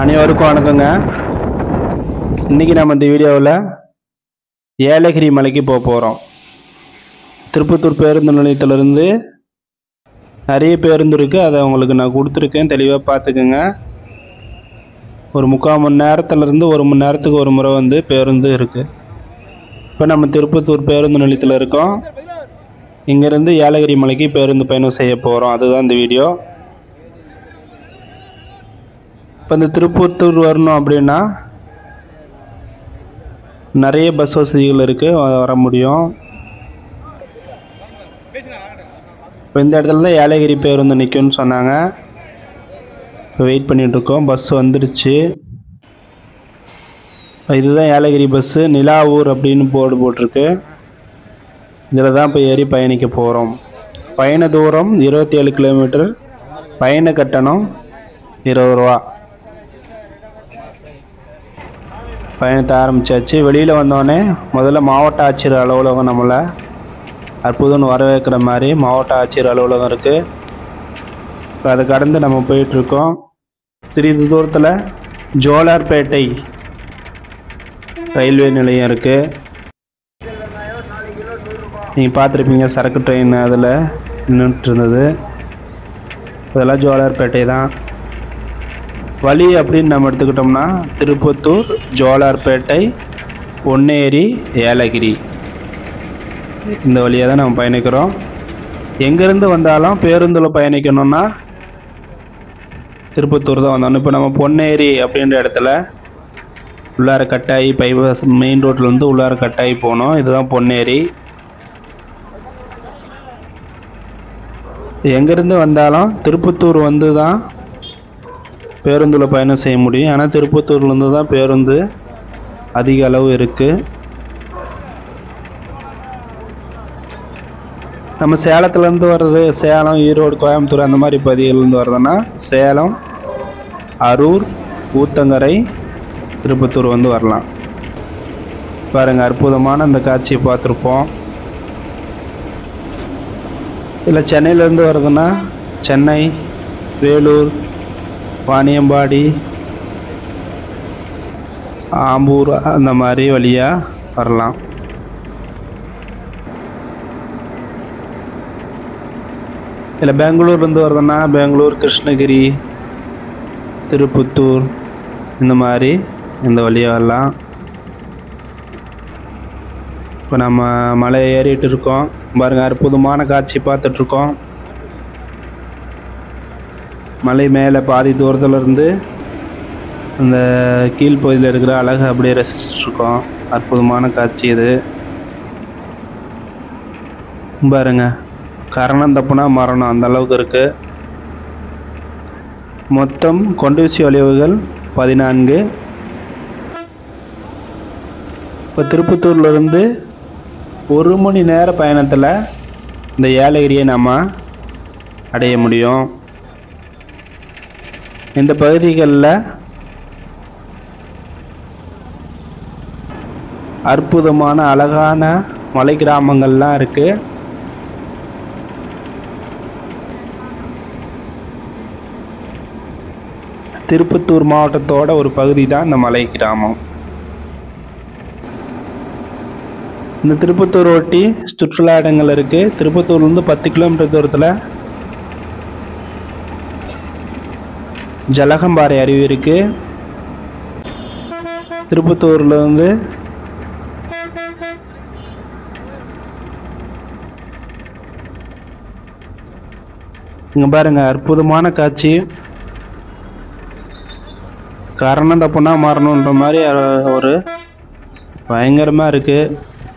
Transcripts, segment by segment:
அனைவருக்கும் வணக்கங்க இன்றைக்கி நம்ம இந்த வீடியோவில் ஏலகிரி மலைக்கு போக போகிறோம் திருப்பத்தூர் பேருந்து நிலையத்திலிருந்து நிறைய பேருந்து இருக்குது அதை உங்களுக்கு நான் கொடுத்துருக்கேன் தெளிவாக பார்த்துக்குங்க ஒரு முக்கால் மணி நேரத்துலேருந்து ஒரு மணி நேரத்துக்கு ஒரு முறை வந்து பேருந்து இருக்குது இப்போ நம்ம திருப்பத்தூர் பேருந்து நிலையத்தில் இருக்கோம் இங்கேருந்து ஏலகிரி மலைக்கு பேருந்து பயணம் செய்ய போகிறோம் அதுதான் இந்த வீடியோ இப்போ இந்த திருப்பத்தூர் வரணும் அப்படின்னா நிறைய பஸ் வசதிகள் இருக்குது வர முடியும் இப்போ இந்த இடத்துல தான் ஏலகிரி பேருந்து நிற்கும்னு சொன்னாங்க இப்போ வெயிட் பண்ணிகிட்ருக்கோம் பஸ் வந்துடுச்சு இதுதான் ஏலகிரி பஸ்ஸு நிலாவூர் அப்படின்னு போர்டு போட்டிருக்கு இதில் தான் இப்போ ஏறி பயணிக்க போகிறோம் பயண தூரம் இருபத்தி ஏழு கிலோமீட்டர் பயண கட்டணம் இருபது ரூபா பயணத்தை ஆரம்பித்தாச்சு வெளியில் வந்தோடனே முதல்ல மாவட்ட ஆட்சியர் அலுவலகம் நம்மளை அற்புதம்னு வரவேற்கிற மாதிரி மாவட்ட ஆட்சியர் அலுவலகம் இருக்குது இப்போ அதை கடந்து நம்ம போயிட்டுருக்கோம் சிறிது தூரத்தில் ஜோலார்பேட்டை ரயில்வே நிலையம் இருக்குது நீங்கள் பார்த்துருப்பீங்க சரக்கு ட்ரெயின் அதில் நின்றுட்டு இருந்தது இதெல்லாம் ஜோலார்பேட்டை தான் வழி அப்படின்னு நம்ம எடுத்துக்கிட்டோம்னா திருப்பத்தூர் ஜோலார்பேட்டை பொன்னேரி ஏலகிரி இந்த வழியாக தான் நம்ம பயணிக்கிறோம் எங்கேருந்து வந்தாலும் பேருந்தில் பயணிக்கணும்னா திருப்பத்தூர் தான் வந்தோம் இப்போ நம்ம பொன்னேரி அப்படின்ற இடத்துல உள்ளார கட்டாயி பைபாஸ் மெயின் ரோட்லேருந்து உள்ளார கட்டாயி போனோம் இதுதான் பொன்னேரி எங்கேருந்து வந்தாலும் திருப்பத்தூர் வந்து தான் பேருந்தில் பயணம் செய்ய முடியும் ஆனால் திருப்பத்தூர்லேருந்து தான் பேருந்து அதிக அளவு இருக்குது நம்ம சேலத்துலேருந்து வர்றது சேலம் ஈரோடு கோயம்புத்தூர் அந்த மாதிரி பகுதிகள்லேருந்து வர்றதுன்னா சேலம் அரூர் ஊத்தங்கரை திருப்பத்தூர் வந்து வரலாம் பாருங்கள் அற்புதமான இந்த காட்சியை பார்த்துருப்போம் இல்லை சென்னையிலேருந்து வர்றதுன்னா சென்னை வேலூர் வாணியம்பாடி ஆம்பூர் அந்த மாதிரி வழியாக வரலாம் இல்லை பெங்களூர்லேருந்து வருதுன்னா பெங்களூர் கிருஷ்ணகிரி திருப்பத்தூர் இந்த மாதிரி இந்த வழியாக வரலாம் இப்போ நம்ம மலை ஏறிட்டு இருக்கோம் பாருங்கள் அற்புதமான காட்சி பார்த்துட்ருக்கோம் மலை மேலே பாதி தூரத்தில் இருந்து அந்த கீழ்ப்பகுதியில் இருக்கிற அழகை அப்படியே ரசிச்சிட்ருக்கோம் அற்புதமான காட்சி இது பாருங்க கரணம் தப்புனா மரணம் அந்த அளவுக்கு இருக்குது மொத்தம் கொண்டுவிசி வளைவுகள் பதினான்கு இப்போ திருப்பத்தூர்லேருந்து ஒரு மணி நேர பயணத்தில் இந்த ஏலகிரியை நம்ம அடைய முடியும் இந்த பகுதிகளில் அற்புதமான அழகான மலை கிராமங்கள்லாம் இருக்குது திருப்பத்தூர் மாவட்டத்தோட ஒரு பகுதி தான் இந்த மலை கிராமம் இந்த திருப்பத்தூர் ஒட்டி சுற்றுலா இடங்கள் இருக்குது திருப்பத்தூர்லேருந்து பத்து கிலோமீட்டர் தூரத்தில் ஜலகம்பாறை அருவி இருக்குது திருப்பத்தூரில் வந்து இங்கே பாருங்கள் அற்புதமான காட்சி கரணம் தப்புனா மாறணுன்ற மாதிரி ஒரு பயங்கரமாக இருக்குது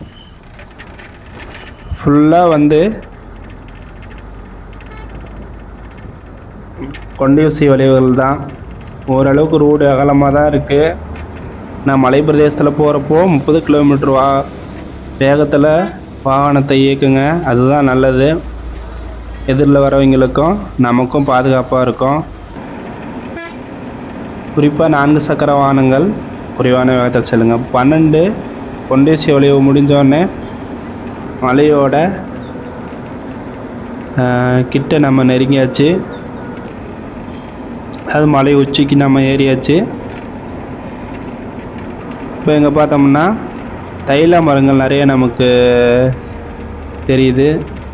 ஃபுல்லாக வந்து கொண்டியூசி வளைவுகள் தான் ஓரளவுக்கு ரோடு அகலமாக தான் இருக்குது நான் மலை பிரதேசத்தில் போகிறப்போ முப்பது கிலோமீட்டர் வா வேகத்தில் வாகனத்தை இயக்குங்க அதுதான் நல்லது எதிரில் வரவங்களுக்கும் நமக்கும் பாதுகாப்பாக இருக்கும் குறிப்பாக நான்கு சக்கர வாகனங்கள் குறைவான வேகத்தில் செல்லுங்க பன்னெண்டு கொண்டேசி வளைவு முடிஞ்சோடனே மலையோட ஆஹ், கிட்ட நம்ம நெருங்கியாச்சு அது மலை உச்சிக்கு நம்ம ஏறியாச்சு இப்போ இங்கே பார்த்தோம்னா தைல மரங்கள் நிறைய நமக்கு தெரியுது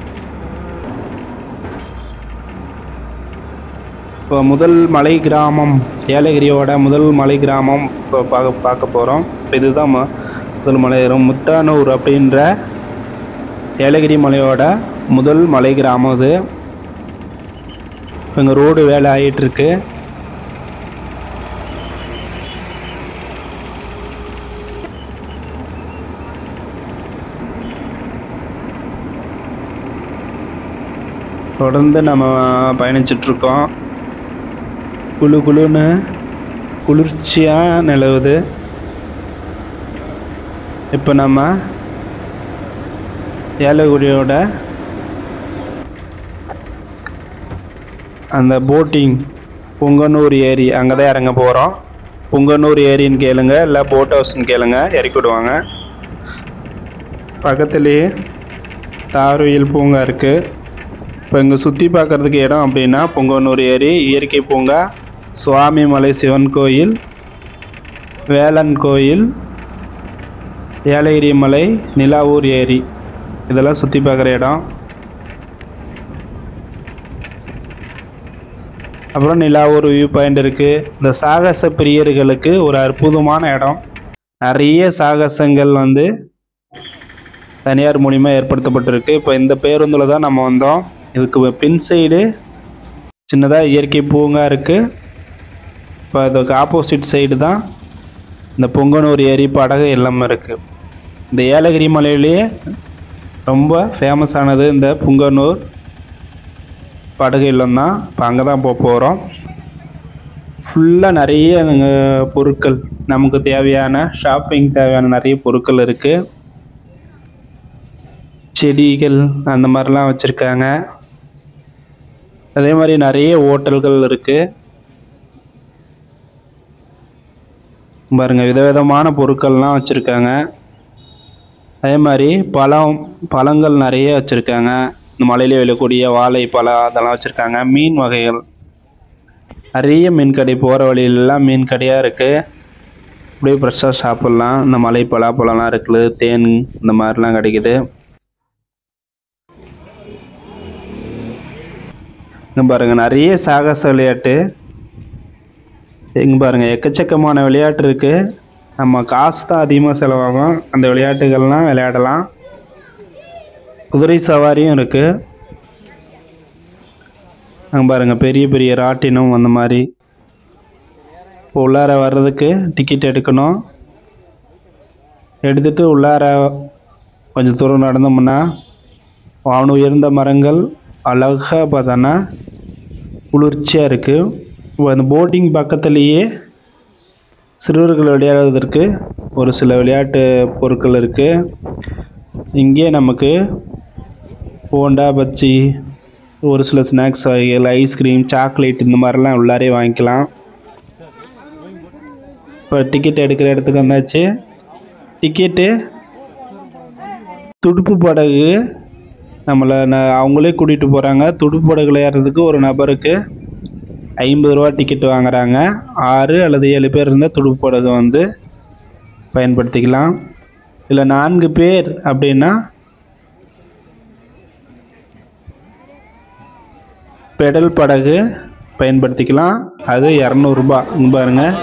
இப்போ முதல் மலை கிராமம் ஏலகிரியோட முதல் மலை கிராமம் இப்போ பார்க்க பார்க்க போகிறோம் இப்போ இதுதான் ம- முதல் மலை கிராமம். முத்தானூர் அப்படின்ற ஏலகிரி மலையோட முதல் மலை கிராமம் இது இப்போ இங்கே ரோடு வேலை ஆகிட்டு இருக்கு தொடர்ந்து நம்ம பயணிச்சிட்ருக்கோம் குளு குளுன்னு குளிர்ச்சியாக நிலவுது இப்போ நம்ம ஏலகுடியோட அந்த போட்டிங் புங்கனூர் ஏரி அங்கே தான் இறங்க போகிறோம் புங்கனூர் ஏரின்னு கேளுங்க இல்லை போட் ஹவுஸ்னு கேளுங்க இறக்கி விடுவாங்க பக்கத்துலேயே தாருயில் பூங்கா இருக்குது இப்போ இங்கே சுற்றி பார்க்குறதுக்கு இடம் அப்படின்னா பொங்கனூர் ஏரி இயற்கை பூங்கா சுவாமி மலை சிவன் கோயில் வேலன் கோயில் ஏலகிரி மலை நிலாவூர் ஏரி இதெல்லாம் சுற்றி பார்க்குற இடம் அப்புறம் நிலாவூர் வியூ பாயிண்ட் இருக்குது இந்த சாகச பிரியர்களுக்கு ஒரு அற்புதமான இடம் நிறைய சாகசங்கள் வந்து தனியார் மூலிமா ஏற்படுத்தப்பட்டிருக்கு இப்போ இந்த பேருந்தில் தான் நம்ம வந்தோம் இதுக்கு பின் சைடு சின்னதாக இயற்கை பூங்கா இருக்குது இப்போ அதுக்கு ஆப்போசிட் சைடு தான் இந்த பொங்கனூர் ஏரி படகு எல்லாமே இருக்குது இந்த ஏலகிரி மலையிலேயே ரொம்ப ஃபேமஸானது இந்த புங்கனூர் படகு இல்லம் தான் இப்போ அங்கே தான் போக போகிறோம் ஃபுல்லாக நிறைய அங்க பொருட்கள் நமக்கு தேவையான ஷாப்பிங் தேவையான நிறைய பொருட்கள் இருக்குது செடிகள் அந்த மாதிரிலாம் வச்சுருக்காங்க அதே மாதிரி நிறைய ஹோட்டல்கள் இருக்குது பாருங்கள் விதவிதமான பொருட்கள்லாம் வச்சுருக்காங்க அதே மாதிரி பழம் பழங்கள் நிறைய வச்சுருக்காங்க இந்த மலையிலே விழக்கூடிய வாழை பழம் அதெல்லாம் வச்சுருக்காங்க மீன் வகைகள் நிறைய மீன் கடை போகிற வழியிலலாம் மீன் கடையாக இருக்குது அப்படியே ஃப்ரெஷ்ஷாக சாப்பிட்லாம் இந்த மலை பலாப்பழம்லாம் இருக்குது தேன் இந்த மாதிரிலாம் கிடைக்குது இங்கே பாருங்கள் நிறைய சாகச விளையாட்டு இங்கே பாருங்கள் எக்கச்சக்கமான விளையாட்டு இருக்குது நம்ம காசு தான் அதிகமாக செலவாகும் அந்த விளையாட்டுகள்லாம் விளையாடலாம் குதிரை சவாரியும் இருக்குது அங்கே பாருங்கள் பெரிய பெரிய ராட்டினம் அந்த மாதிரி இப்போ உள்ளார வர்றதுக்கு டிக்கெட் எடுக்கணும் எடுத்துட்டு உள்ளார கொஞ்சம் தூரம் நடந்தோம்னா வான உயர்ந்த மரங்கள் அழகாக பார்த்தோன்னா குளிர்ச்சியாக இருக்குது இப்போ அந்த போட்டிங் பக்கத்துலேயே சிறுவர்கள் விளையாடுவதற்கு ஒரு சில விளையாட்டு பொருட்கள் இருக்குது இங்கே நமக்கு போண்டா பஜ்ஜி ஒரு சில ஸ்நாக்ஸ் வகைகள் ஐஸ்கிரீம் சாக்லேட் இந்த மாதிரிலாம் உள்ளாரே வாங்கிக்கலாம் இப்போ டிக்கெட் எடுக்கிற இடத்துக்கு வந்தாச்சு டிக்கெட்டு துடுப்பு படகு நம்மளை ந- அவங்களே கூட்டிகிட்டு போகிறாங்க துடுப்பு படகுல ஏறுறதுக்கு ஒரு நபருக்கு ஐம்பது ரூபா டிக்கெட் வாங்குறாங்க ஆறு அல்லது ஏழு பேர் இருந்தால் துடுப்பு படகு வந்து பயன்படுத்திக்கலாம் இல்லை நான்கு பேர் அப்படின்னா பெடல் படகு பயன்படுத்திக்கலாம் அது இரநூறுபா இங்கே பாருங்கள்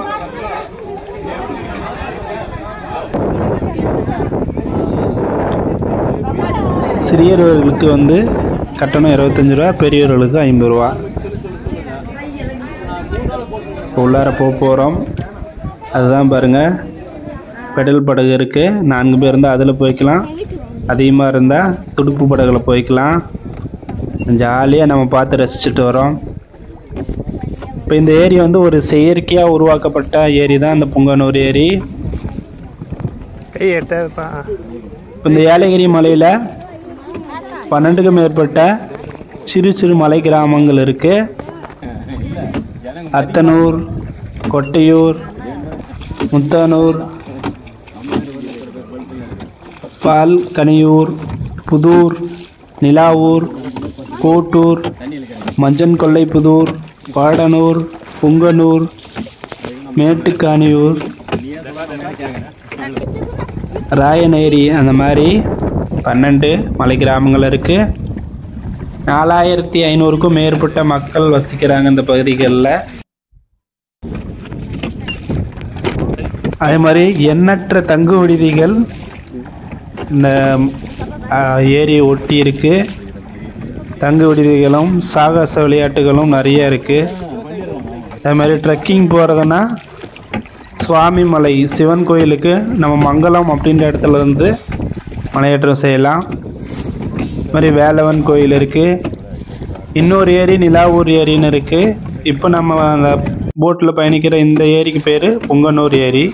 சிறியவர்களுக்கு வந்து கட்டணம் இருபத்தஞ்சி ரூபா பெரியவர்களுக்கு ஐம்பது ரூபா இப்போ உள்ளார போக போகிறோம் அதுதான் பாருங்கள் பெடல் படகு இருக்குது நான்கு பேர் இருந்தால் அதில் போய்க்கலாம் அதிகமாக இருந்தால் துடுப்பு படகுல போய்க்கலாம் ஜாலியாக நம்ம பார்த்து ரசிச்சுட்டு வரோம் இப்போ இந்த ஏரி வந்து ஒரு செயற்கையாக உருவாக்கப்பட்ட ஏரி தான் இந்த புங்கனூர் ஏரி கை எட்டப்பா இப்போ இந்த ஏலகிரி மலையில் பன்னெண்டுக்கும் மேற்பட்ட சிறு சிறு மலை கிராமங்கள் இருக்குது அத்தனூர் கொட்டையூர் முத்தானூர் பால் கனியூர் புதூர் நிலாவூர் கோட்டூர் மஞ்சன் கொல்லைப்புதூர் பாடனூர் புங்கனூர் மேட்டுக்கானியூர் ராயன் ஏரி அந்த மாதிரி பன்னெண்டு மலை கிராமங்கள் இருக்குது நாலாயிரத்தி ஐநூறுக்கும் மேற்பட்ட மக்கள் வசிக்கிறாங்க இந்த பகுதிகளில் அதே மாதிரி எண்ணற்ற தங்கு விடுதிகள் இந்த ஆ, ஏரியை ஒட்டி இருக்கு தங்கு விடுதிகளும் சாகச விளையாட்டுகளும் நிறைய இருக்குது அதே மாதிரி ட்ரெக்கிங் போகிறதுனா சுவாமிமலை சிவன் கோயிலுக்கு நம்ம மங்கலம் அப்படின்ற இடத்துல இருந்து மலையேற்றம் செய்யலாம் இது மாதிரி வேலவன் கோயில் இருக்குது இன்னொரு ஏரி நிலாவூர் ஏரின்னு இருக்குது இப்போ நம்ம அந்த போட்டில் பயணிக்கிற இந்த ஏரிக்கு பேர் புங்கனூர் ஏரி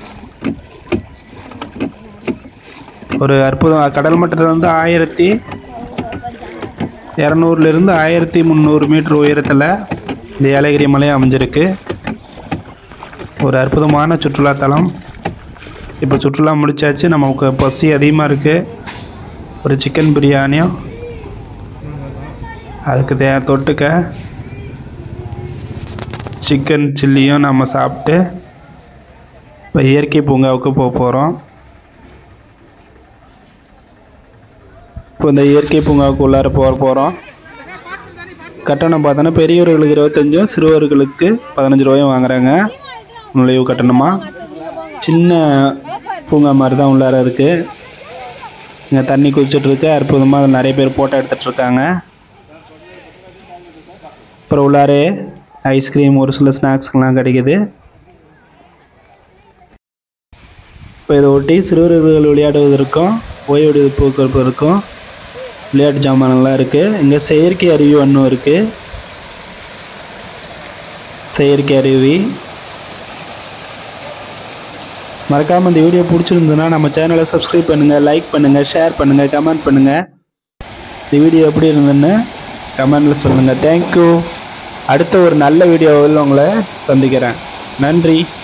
ஒரு அற்புதம் கடல் மட்டத்திலிருந்து ஆயிரத்தி இரநூறுலேருந்து ஆயிரத்தி முந்நூறு மீட்டர் உயரத்தில் இந்த ஏலகிரி மலை அமைஞ்சிருக்கு ஒரு அற்புதமான சுற்றுலாத்தலம் இப்போ சுற்றுலா முடிச்சாச்சு நமக்கு பசி அதிகமாக இருக்குது ஒரு சிக்கன் பிரியாணியும் அதுக்கு தே தொட்டுக்க சிக்கன் சில்லியும் நம்ம சாப்பிட்டு இப்போ இயற்கை பூங்காவுக்கு போக போகிறோம் இப்போ இந்த இயற்கை பூங்காவுக்கு உள்ளார போக போகிறோம் கட்டணம் பார்த்தோன்னா பெரியவர்களுக்கு இருபத்தஞ்சும் சிறுவர்களுக்கு பதினஞ்சு ரூபாயும் வாங்குறாங்க நுழைவு கட்டணமாக சின்ன பூங்கா மாதிரி தான் உள்ளார இருக்குது இங்கே தண்ணி குதிச்சிட்ருக்கு அற்புதமாக நிறைய பேர் ஃபோட்டோ எடுத்துகிட்டு இருக்காங்க அப்புறம் உள்ளாரே ஐஸ்கிரீம் ஒரு சில ஸ்நாக்ஸ்லாம் கிடைக்குது இப்போ இதை ஒட்டி சிறுவர்கள் விளையாடுவதற்கும் ஓய்வெடு போக்குவரத்திற்கும் விளையாட்டு ஜாமான்லாம் இருக்குது இங்கே செயற்கை அருவி ஒன்றும் இருக்குது செயற்கை அருவி மறக்காமல் இந்த வீடியோ பிடிச்சிருந்ததுன்னா நம்ம சேனலை சப்ஸ்கிரைப் பண்ணுங்கள் லைக் பண்ணுங்கள் ஷேர் பண்ணுங்கள் கமெண்ட் பண்ணுங்கள் இந்த வீடியோ எப்படி இருந்ததுன்னு கமெண்டில் சொல்லுங்கள் தேங்க்யூ அடுத்த ஒரு நல்ல வீடியோவில் உங்களை சந்திக்கிறேன் நன்றி